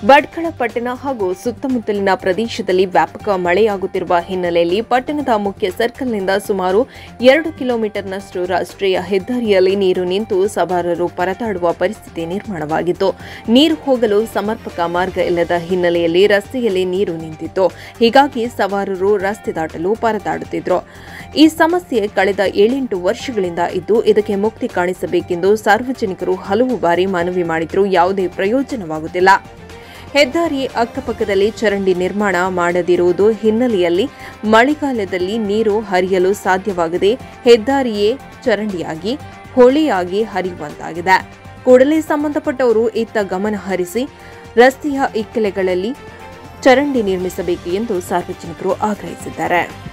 ಭಟ್ಕಳ ಪಟ್ಟಣ ಹಾಗೂ ಸುತ್ತಮುತ್ತಲಿನ ಪ್ರದೇಶದಲ್ಲಿ ವ್ಯಾಪಕ ಮಳೆಯಾಗುತ್ತಿರುವ ಹಿನ್ನೆಲೆಯಲ್ಲಿ ಪಟ್ಟಣದ ಮುಖ್ಯ ಸರ್ಕಲ್ನಿಂದ ಸುಮಾರು ಎರಡು ಕಿಲೋಮೀಟರ್ನಷ್ಟು ರಾಷ್ಟ್ರೀಯ ಹೆದ್ದಾರಿಯಲ್ಲಿ ನೀರು ನಿಂತು ಸವಾರರು ಪರದಾಡುವ ಪರಿಸ್ಥಿತಿ ನಿರ್ಮಾಣವಾಗಿತ್ತು ನೀರು ಹೋಗಲು ಸಮರ್ಪಕ ಮಾರ್ಗ ಇಲ್ಲದ ಹಿನ್ನೆಲೆಯಲ್ಲಿ ರಸ್ತೆಯಲ್ಲಿ ನೀರು ನಿಂತಿತ್ತು ಹೀಗಾಗಿ ಸವಾರರು ರಸ್ತೆ ದಾಟಲು ಪರದಾಡುತ್ತಿದ್ರು ಈ ಸಮಸ್ಯೆ ಕಳೆದ ಏಳೆಂಟು ವರ್ಷಗಳಿಂದ ಇದ್ದು ಇದಕ್ಕೆ ಮುಕ್ತಿ ಕಾಣಿಸಬೇಕೆಂದು ಸಾರ್ವಜನಿಕರು ಹಲವು ಬಾರಿ ಮನವಿ ಮಾಡಿದರೂ ಯಾವುದೇ ಪ್ರಯೋಜನವಾಗುತ್ತಿಲ್ಲ ಹೆದ್ದಾರಿ ಅಕ್ಕಪಕ್ಕದಲ್ಲಿ ಚರಂಡಿ ನಿರ್ಮಾಣ ಮಾಡದಿರುವುದು ಹಿನ್ನೆಲೆಯಲ್ಲಿ ಮಳೆಗಾಲದಲ್ಲಿ ನೀರು ಹರಿಯಲು ಸಾಧ್ಯವಾಗದೆ ಹೆದ್ದಾರಿಯೇ ಚರಂಡಿಯಾಗಿ ಹೊಳೆಯಾಗಿ ಹರಿಯುವಂತಾಗಿದೆ ಕೂಡಲೇ ಸಂಬಂಧಪಟ್ಟವರು ಇತ್ತ ಗಮನ ಹರಿಸಿ ರಸ್ತೆಯ ಇಕ್ಕೆಲೆಗಳಲ್ಲಿ ಚರಂಡಿ ನಿರ್ಮಿಸಬೇಕು ಎಂದು ಸಾರ್ವಜನಿಕರು ಆಗ್ರಹಿಸಿದ್ದಾರೆ